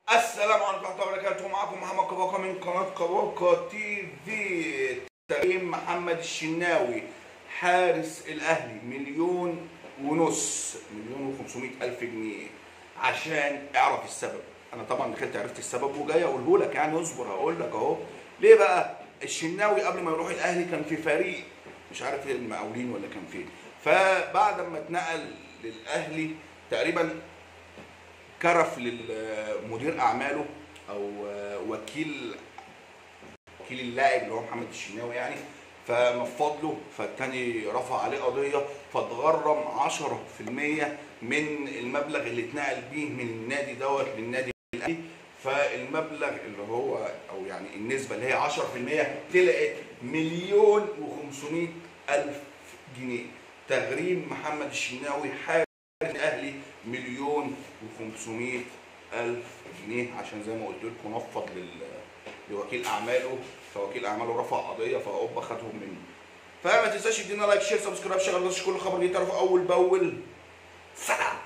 السلام عليكم ورحمة الله وبركاته معكم محمد كباكا من قناة كباكا تي في تقييم محمد الشناوي حارس الأهلي مليون ونص مليون وخمسمائة ألف جنيه عشان اعرف السبب أنا طبعا دخلت عرفت السبب وجاي أقوله لك يعني اصبر هقول لك أهو ليه بقى الشناوي قبل ما يروح الأهلي كان في فريق مش عارف ايه المقاولين ولا كان فين فبعد ما اتنقل للأهلي تقريبا كرف للمدير اعماله او وكيل وكيل اللاعب اللي هو محمد الشناوي يعني فمفض له فالتاني رفع عليه قضيه فاتغرم 10% من المبلغ اللي اتنقل بيه من النادي دوت للنادي الاهلي فالمبلغ اللي هو او يعني النسبه اللي هي 10% طلعت مليون و500 الف جنيه تغريم محمد الشناوي حاجه الاهلي مليون و500 الف جنيه عشان زي ما قلت لكم نفض لل... لوكيل اعماله فوكيل اعماله رفع قضيه فاوبا خدهم منه فما تنساش تدينا لايك شير سبسكرايب شغل كل خبر جديد تعرفوا اول باول سلام